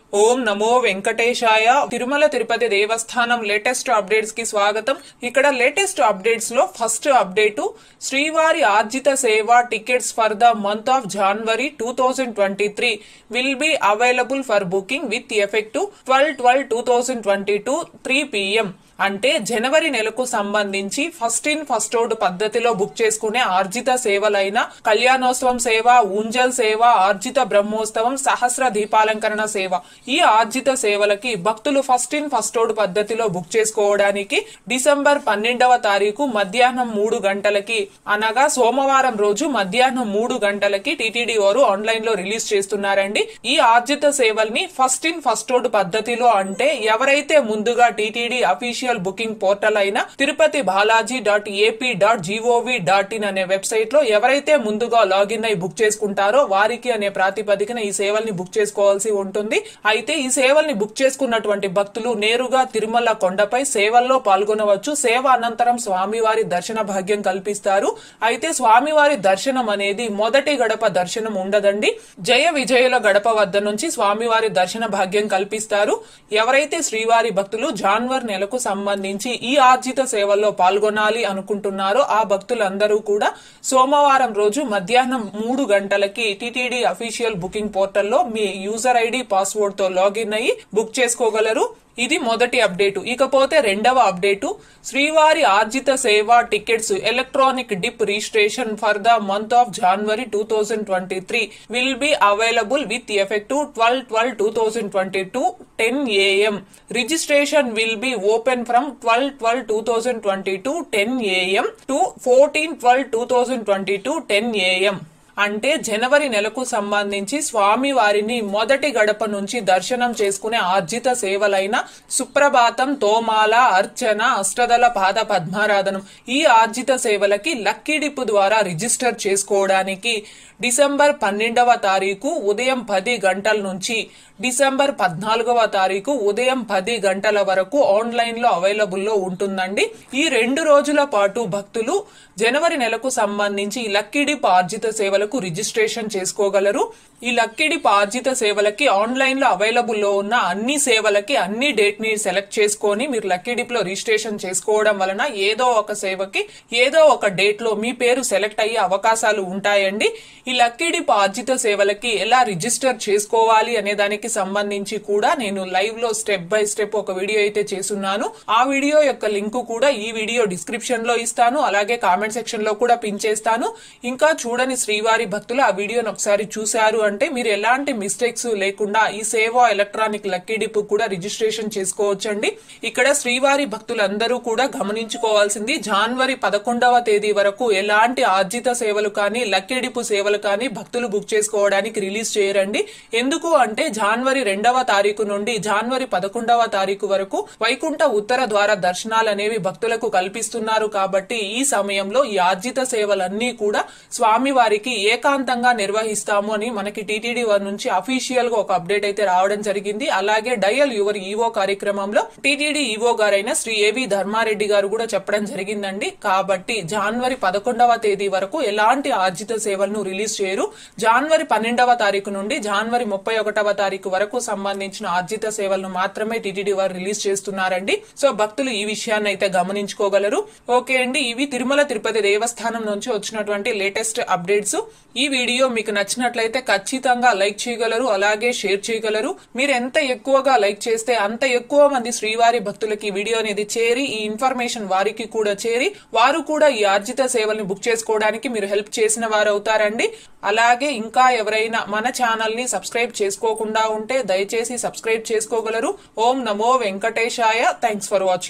ఓం నమో వెంకటేశాయ తిరుమల తిరుపతి దేవస్థానం లేటెస్ట్ అప్డేట్స్ కి స్వాగతం ఇక్కడ లేటెస్ట్ అప్డేట్స్ లో ఫస్ట్ అప్డేట్ శ్రీవారి ఆర్జిత సేవ tickets for the month of January two thousand twenty three will be available for booking with effective twelve twelve two thousand twenty two three PM అంటే జనవరి నెలకు సంబంధించి ఫస్ట్ ఇన్ ఫస్ట్ అవుట్ పద్ధతిలో బుక్ చేసుకునే ఆర్జిత సేవలైన కళ్యాణోత్సవం సేవ ఊంజల్ సేవ ఆర్జిత బ్రహ్మోత్సవం సహస్ర దీపాలంకరణ సేవ ఈ ఆర్జిత సేవలకి భక్తులు ఫస్ట్ ఇన్ ఫస్ట్ అవుట్ పద్ధతిలో బుక్ చేసుకోవడానికి డిసెంబర్ పన్నెండవ తారీఖు మధ్యాహ్నం మూడు గంటలకి అనగా సోమవారం రోజు మధ్యాహ్నం మూడు గంటలకి టీటీడీ వారు ఆన్లైన్ లో రిలీజ్ చేస్తున్నారండి ఈ ఆర్జిత సేవల్ని ఫస్ట్ ఇన్ ఫస్ట్ అవుట్ పద్ధతిలో అంటే ఎవరైతే ముందుగా టీటీడీ అఫీషియల్ బుకింగ్ పోర్టల్ అయిన Tirupati Balaji dot AP dot gov dot in అనే వెబ్సైట్ లో ఎవరైతే ముందుగా లాగిన్ అయి బుక్ చేసుకుంటారో వారికి అనే ప్రాతిపదికన ఈ సేవల్ని బుక్ చేసుకోవాల్సి ఉంటుంది అయితే ఈ సేవల్ని బుక్ చేసుకున్నటువంటి భక్తులు నేరుగా తిరుమల కొండపై సేవల్లో పాల్గొనవచ్చు సేవ అనంతరం స్వామివారి దర్శన భాగ్యం కల్పిస్తారు అయితే స్వామివారి దర్శనం అనేది మొదటి గడప దర్శనం ఉండదండి జయ విజయుల గడప వద్ద నుంచి స్వామివారి దర్శన భాగ్యం కల్పిస్తారు ఎవరైతే శ్రీవారి భక్తులు జాన్వర్ నెలకు సంబంధించి ఈ ఆర్జిత సేవల్లో పాల్గొనాలి అనుకుంటున్నారో ఆ భక్తులందరూ కూడా సోమవారం రోజు మధ్యాహ్నం మూడు గంటలకి టీటీడీ అఫీషియల్ బుకింగ్ పోర్టల్లో మీ యూజర్ ఐడి పాస్వర్డ్ తో లాగిన్ అయ్యి బుక్ చేసుకోగలరు ఇది మొదటి అప్డేటు ఇకపోతే రెండవ అప్డేటు శ్రీవారి ఆర్జిత సేవ tickets electronic dip registration for the month of January two thousand twenty three will be available with effective twelve twelve two thousand twenty two ten AM registration will be open from twelve twelve two thousand twenty two ten AM to fourteen twelve two thousand twenty two ten AM అంటే జనవరి నెలకు సంబంధించి స్వామి వారిని మొదటి గడప నుంచి దర్శనం చేసుకునే ఆర్జిత సేవలైన సుప్రభాతం తోమాల అర్చన అష్టదల పాద పద్మారాధనం ఈ ఆర్జిత సేవలకి లక్కీ డిప్ ద్వారా రిజిస్టర్ చేసుకోవడానికి డిసెంబర్ పన్నెండవ తారీఖు ఉదయం పది గంటల నుంచి డిసెంబర్ పద్నాలుగవ తారీఖు ఉదయం పది గంటల వరకు ఆన్లైన్ లో అవైలబుల్ లో ఉంటుందండి ఈ రెండు రోజుల పాటు భక్తులు జనవరి నెలకు సంబంధించి ఈ లక్కీ డిప్ ఆర్జిత సేవలకు రిజిస్ట్రేషన్ చేసుకోగలరు ఈ లక్కీ డిప్ ఆర్జిత సేవలకి ఆన్లైన్ లో అవైలబుల్ లో ఉన్న అన్ని సేవలకి అన్ని డేట్ ని సెలెక్ట్ చేసుకొని మీరు లక్కీ డిప్ లో రిజిస్ట్రేషన్ చేసుకోవడం వలన ఏదో ఒక సేవకి ఏదో ఒక డేట్ లో మీ పేరు సెలెక్ట్ అయ్యే అవకాశాలు ఉంటాయండి ఈ లక్కీ డిప్ ఆర్జిత సేవలకి ఎలా రిజిస్టర్ చేసుకోవాలి అనే దానికి సంబంధించి కూడా నేను లైవ్ లో స్టెప్ బై స్టెప్ ఒక వీడియో అయితే చేస్తున్నాను ఆ వీడియో యొక్క లింక్ కూడా ఈ వీడియో డిస్క్రిప్షన్ లో ఇస్తాను అలాగే కామెంట్ సెక్షన్ లో కూడా పిన్ చేస్తాను ఇంకా చూడని శ్రీవారి భక్తులు ఆ వీడియోని ఒకసారి చూశారు అంటే మీరు ఎలాంటి మిస్టేక్స్ లేకుండా ఈ సేవ ఎలక్ట్రానిక్ లక్కీ డిప్ కూడా రిజిస్ట్రేషన్ చేసుకోవచ్చండి ఇక్కడ శ్రీవారి భక్తులందరూ కూడా గమనించుకోవాల్సింది జనవరి పదకొండవ తేదీ వరకు ఎలాంటి ఆర్జిత సేవలు కానీ లక్కీ డిప్ సేవలు కానీ భక్తులు బుక్ చేసుకోవడానికి రిలీజ్ చేయరండి ఎందుకు అంటే జనవరి రెండవ తారీఖు నుండి జనవరి పదకొండవ తారీఖు వరకు వైకుంఠ ఉత్తర ద్వార దర్శనాలు అనేవి భక్తులకు కల్పిస్తున్నారు కాబట్టి ఈ సమయంలో ఈ ఆర్జిత సేవలన్నీ కూడా స్వామి వారికి ఏకాంతంగా నిర్వహిస్తాము అని మనకి టీటీడీ వారి నుంచి అఫీషియల్ గా ఒక అప్డేట్ అయితే రావడం జరిగింది అలాగే డయల్ యువర్ ఈవో కార్యక్రమంలో టీటీడీ ఈవో గారైన శ్రీ ఏవి ధర్మారెడ్డి గారు కూడా చెప్పడం జరిగిందండి కాబట్టి జనవరి పదకొండవ తేదీ వరకు ఎలాంటి ఆర్జిత సేవలను రిలీజ్ చేయరు జనవరి పన్నెండవ తారీఖు నుండి జనవరి ముప్పై ఒకటవ తారీఖు వరకు సంబంధించిన ఆర్జిత సేవలను మాత్రమే టీటీడీ వారు రిలీజ్ చేస్తున్నారండి సో భక్తులు ఈ విషయాన్ని అయితే గమనించుకోగలరు ఓకే అండి ఇవి తిరుమల తిరుపతి దేవస్థానం నుంచి వచ్చినటువంటి లేటెస్ట్ అప్డేట్స్ ఈ వీడియో మీకు నచ్చినట్లయితే ఖచ్చితంగా లైక్ చేయగలరు అలాగే షేర్ చేయగలరు మీరు ఎంత ఎక్కువగా లైక్ చేస్తే అంత ఎక్కువ మంది శ్రీవారి భక్తులకి ఈ వీడియో అనేది చేరి ఈ ఇన్ఫర్మేషన్ వారికి కూడా చేరి వారు కూడా ఈ ఆర్జిత సేవల్ని బుక్ చేసుకోవడానికి మీరు హెల్ప్ చేసిన వారు అవుతారండి అలాగే ఇంకా ఎవరైనా మన ఛానల్ ని సబ్స్క్రైబ్ చేసుకోకుండా ఉంటే దయచేసి సబ్స్క్రైబ్ చేసుకోగలరు ఓం నమో వెంకటేశాయ థ్యాంక్స్ ఫర్ వాచింగ్